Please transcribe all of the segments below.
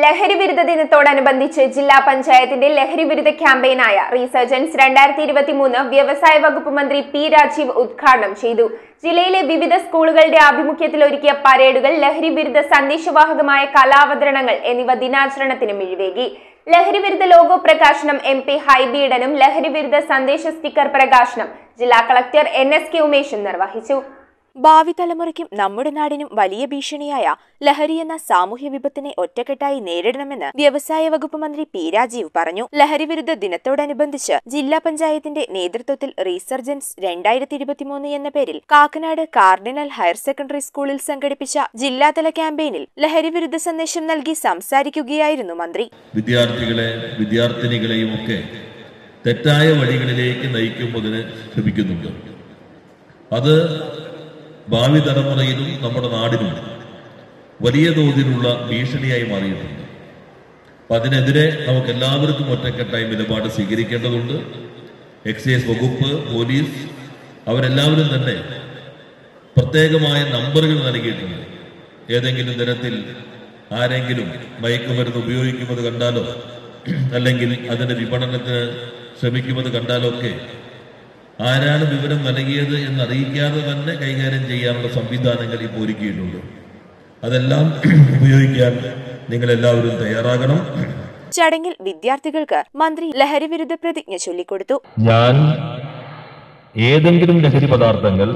ലഹരി വിരുദ്ധ ദിനത്തോടനുബന്ധിച്ച് ജില്ലാ പഞ്ചായത്തിന്റെ ലഹരി വിരുദ്ധ ക്യാമ്പയിനായ റീസർജൻസ് രണ്ടായിരത്തി ഇരുപത്തി മൂന്ന് വ്യവസായ വകുപ്പ് മന്ത്രി പി രാജീവ് ഉദ്ഘാടനം ചെയ്തു ജില്ലയിലെ വിവിധ സ്കൂളുകളുടെ ആഭിമുഖ്യത്തിൽ ഒരുക്കിയ പരേഡുകൾ ലഹരി വിരുദ്ധ സന്ദേശവാഹകമായ കലാവതരണങ്ങൾ എന്നിവ ദിനാചരണത്തിന് മിഴിവേകി ലഹരി വിരുദ്ധ ലോഗോ പ്രകാശനം എം പി ഹൈബീഡനും ലഹരി വിരുദ്ധ സന്ദേശ സ്റ്റിക്കർ പ്രകാശനം ജില്ലാ കളക്ടർ എൻ എസ് കെ ഉമേഷും നിർവഹിച്ചു ഭാവി തലമുറയ്ക്കും നമ്മുടെ നാടിനും വലിയ ഭീഷണിയായ ലഹരി എന്ന സാമൂഹ്യ വിപത്തിനെ ഒറ്റക്കെട്ടായി നേരിടണമെന്ന് വ്യവസായ വകുപ്പ് മന്ത്രി പി രാജീവ് പറഞ്ഞു ലഹരി വിരുദ്ധ ദിനത്തോടനുബന്ധിച്ച് ജില്ലാ പഞ്ചായത്തിന്റെ നേതൃത്വത്തിൽ റീസർജൻസ് രണ്ടായിരത്തി ഇരുപത്തിമൂന്ന് എന്ന പേരിൽ കാക്കനാട് കാർഡിനൽ ഹയർ സെക്കൻഡറി സ്കൂളിൽ സംഘടിപ്പിച്ച ജില്ലാതല ക്യാമ്പയിനിൽ ലഹരി വിരുദ്ധ സന്ദേശം നൽകി സംസാരിക്കുകയായിരുന്നു മന്ത്രി വിദ്യാർത്ഥികളെ വിദ്യാർത്ഥിനികളെയും ഒക്കെ തെറ്റായ വഴികളിലേക്ക് നയിക്കുന്നതിന് ശ്രമിക്കുന്നുണ്ട് അത് ഭാവി തലമുറയിലും നമ്മുടെ നാടിനും വലിയ തോതിലുള്ള ഭീഷണിയായി മാറിയിട്ടുണ്ട് അപ്പൊ അതിനെതിരെ നമുക്ക് എല്ലാവർക്കും ഒറ്റക്കെട്ടായി നിലപാട് സ്വീകരിക്കേണ്ടതുണ്ട് എക്സൈസ് വകുപ്പ് പോലീസ് അവരെല്ലാവരും തന്നെ പ്രത്യേകമായ നമ്പറുകൾ നൽകിയിട്ടുണ്ട് ഏതെങ്കിലും തരത്തിൽ ആരെങ്കിലും മയക്കുമരുന്ന് ഉപയോഗിക്കുന്നത് കണ്ടാലോ അല്ലെങ്കിൽ അതിന്റെ വിപണനത്തിന് ശ്രമിക്കുന്നത് കണ്ടാലോ ഒക്കെ ആരാണ് വിവരം നൽകിയത് എന്നറിയിക്കാതെ തന്നെ കൈകാര്യം ചെയ്യാനുള്ള സംവിധാനങ്ങൾ ഇപ്പോൾ ഒരുക്കിയിട്ടുണ്ട് അതെല്ലാം ഉപയോഗിക്കാൻ നിങ്ങൾ എല്ലാവരും തയ്യാറാകണം ചടങ്ങിൽ വിദ്യാർത്ഥികൾക്ക് മന്ത്രി ലഹരി വിരുദ്ധ പ്രതിജ്ഞ ചൊല്ലിക്കൊടുത്തു ഞാൻ ഏതെങ്കിലും ലഹരി പദാർത്ഥങ്ങൾ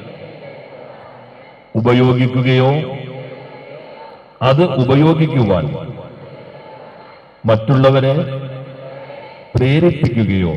ഉപയോഗിക്കുകയോ അത് ഉപയോഗിക്കുവാൻ മറ്റുള്ളവരെ പ്രേരിപ്പിക്കുകയോ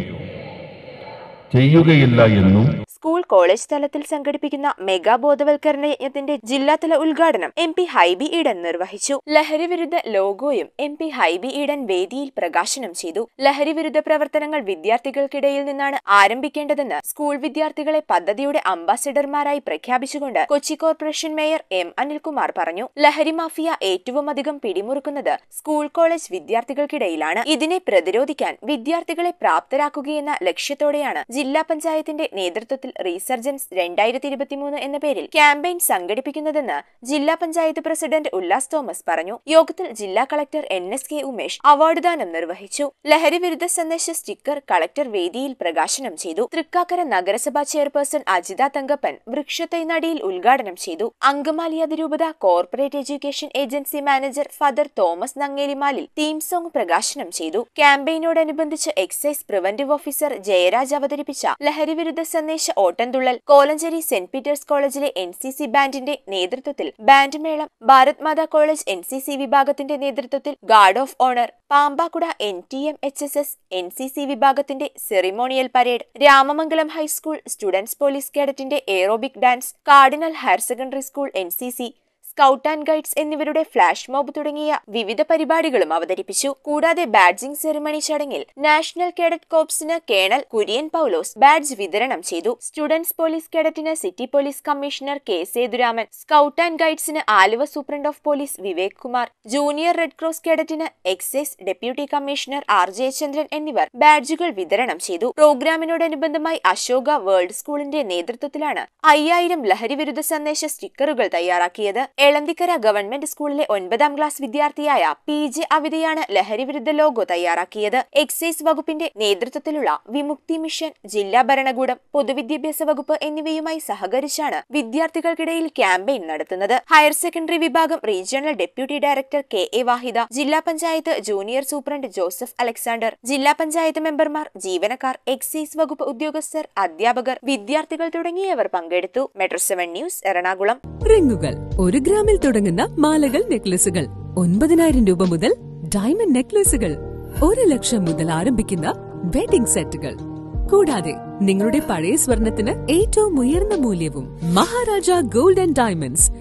ചെയ്യുകയില്ല എന്നും സ്കൂൾ കോളേജ് തലത്തിൽ സംഘടിപ്പിക്കുന്ന മെഗാ ബോധവൽക്കരണ യജ്ഞത്തിന്റെ ജില്ലാതല ഉദ്ഘാടനം എം പി ഹൈബി ഈഡൻ നിർവഹിച്ചു ലഹരി വിരുദ്ധ ലോഗോയും എം പി ഹൈബി ഈഡൻ വേദിയിൽ പ്രകാശനം ചെയ്തു ലഹരി വിരുദ്ധ പ്രവർത്തനങ്ങൾ വിദ്യാർത്ഥികൾക്കിടയിൽ നിന്നാണ് ആരംഭിക്കേണ്ടതെന്ന് സ്കൂൾ വിദ്യാർത്ഥികളെ പദ്ധതിയുടെ അംബാസിഡർമാരായി പ്രഖ്യാപിച്ചുകൊണ്ട് Kochi corporation mayor M Anilkumar പറഞ്ഞു ലഹരി മാഫിയ ഏറ്റവും അധികം പിടിമുറുക്കുന്നത് സ്കൂൾ കോളേജ് വിദ്യാർത്ഥികൾക്കിടയിലാണ് ഇതിനെ പ്രതിരോധിക്കാൻ വിദ്യാർത്ഥികളെ പ്രാപ്തരാക്കുകയെന്ന ലക്ഷ്യത്തോടെയാണ് ജില്ലാ പഞ്ചായത്തിന്റെ നേതൃത്വത്തിൽ റീസർജൻസ് രണ്ടായിരത്തി ഇരുപത്തിമൂന്ന് എന്ന പേരിൽ ക്യാമ്പയിൻ സംഘടിപ്പിക്കുന്നതെന്ന് ജില്ലാ പഞ്ചായത്ത് പ്രസിഡന്റ് ഉല്ലാസ് തോമസ് പറഞ്ഞു യോഗത്തിൽ ജില്ലാ collector N S K Umesh award ദാനം നിർവഹിച്ചു ലഹരി വിരുദ്ധ സന്ദേശ സ്റ്റിക്കർ കളക്ടർ വേദിയിൽ പ്രകാശനം ചെയ്തു തൃക്കാക്കര നഗരസഭാ ചെയർപേഴ്സൺ അജിത തങ്കപ്പൻ വൃക്ഷത്തൈ നടിയിൽ ഉദ്ഘാടനം ചെയ്തു അങ്കമാലി അതിരൂപത corporate education agency manager father Thomas Nangelimalil theme song പ്രകാശനം ചെയ്തു ക്യാമ്പയിനോടനുബന്ധിച്ച് എക്സൈസ് പ്രിവന്റീവ് ഓഫീസർ ജയരാജ് അവതരിപ്പിച്ച ലഹരി വിരുദ്ധ സന്ദേശ ഓട്ടംതുള്ളൽ കോലഞ്ചേരി സെന്റ് പീറ്റേഴ്സ് കോളേജിലെ എൻ സി സി ബാൻഡിന്റെ നേതൃത്വത്തിൽ ബാൻഡ് മേളം Bharat Mata college N C C വിഭാഗത്തിന്റെ നേതൃത്വത്തിൽ guard of honour Pampakuda N T M H S S N C C വിഭാഗത്തിന്റെ ceremonial parade Ramamangalam high school students police കേഡറ്റിന്റെ aerobic dance cardinal higher secondary school N C C scout and guides എന്നിവരുടെ flash mob തുടങ്ങിയ വിവിധ പരിപാടികളും അവതരിപ്പിച്ചു കൂടാതെ badging ceremony ചടങ്ങിൽ national cadet കോപ്സിന് കേണൽ കുര്യൻ പൗലോസ് ബാഡ്ജ് വിതരണം ചെയ്തു സ്റ്റുഡൻസ് പോലീസ് കേഡറ്റിന് city police commissioner K Sethuraman scout and ഗൈഡ്സിന് Aluva superintendent of police Vivek Kumar junior red cross കേഡറ്റിന് excise deputy commissioner R Jayachandran എന്നിവർ ബാഡ്ജുകൾ വിതരണം ചെയ്തു പ്രോഗ്രാമിനോടനുബന്ധമായി അശോക വേൾഡ് സ്കൂളിന്റെ നേതൃത്വത്തിലാണ് അയ്യായിരം ലഹരി വിരുദ്ധ സന്ദേശ സ്റ്റിക്കറുകൾ തയ്യാറാക്കിയത് എളന്തിക്കര ഗവൺമെന്റ് സ്കൂളിലെ ഒൻപതാം ക്ലാസ് വിദ്യാർത്ഥിയായ പി ജെ അവിതയാണ് ലഹരി വിരുദ്ധ ലോഗോ തയ്യാറാക്കിയത് എക്സൈസ് വകുപ്പിന്റെ നേതൃത്വത്തിലുള്ള വിമുക്തി മിഷൻ ജില്ലാ ഭരണകൂടം പൊതുവിദ്യാഭ്യാസ വകുപ്പ് എന്നിവയുമായി സഹകരിച്ചാണ് വിദ്യാർത്ഥികൾക്കിടയിൽ ക്യാമ്പയിൻ നടത്തുന്നത് ഹയർ സെക്കൻഡറി വിഭാഗം regional deputy director K A Vahida ജില്ലാ panchayat junior superintendent Joseph Alexander ജില്ലാ പഞ്ചായത്ത് മെമ്പർമാർ ജീവനക്കാർ എക്സൈസ് വകുപ്പ് ഉദ്യോഗസ്ഥർ അധ്യാപകർ വിദ്യാർത്ഥികൾ തുടങ്ങിയവർ പങ്കെടുത്തു മെട്രോ സെവൻ ന്യൂസ് എറണാകുളം റിങ്ങുകൾ ഒരു ഗ്രാമിൽ തുടങ്ങുന്ന മാലകൾ നെക്ലസുകൾ ഒൻപതിനായിരം രൂപ മുതൽ ഡയമണ്ട് നെക്ലസുകൾ ഒരു ലക്ഷം മുതൽ ആരംഭിക്കുന്ന വെഡിംഗ് സെറ്റുകൾ കൂടാതെ നിങ്ങളുടെ പഴയ സ്വർണത്തിന് ഏറ്റവും ഉയർന്ന മൂല്യവും മഹാരാജ ഗോൾഡ് ആൻഡ് ഡയമണ്ട്സ്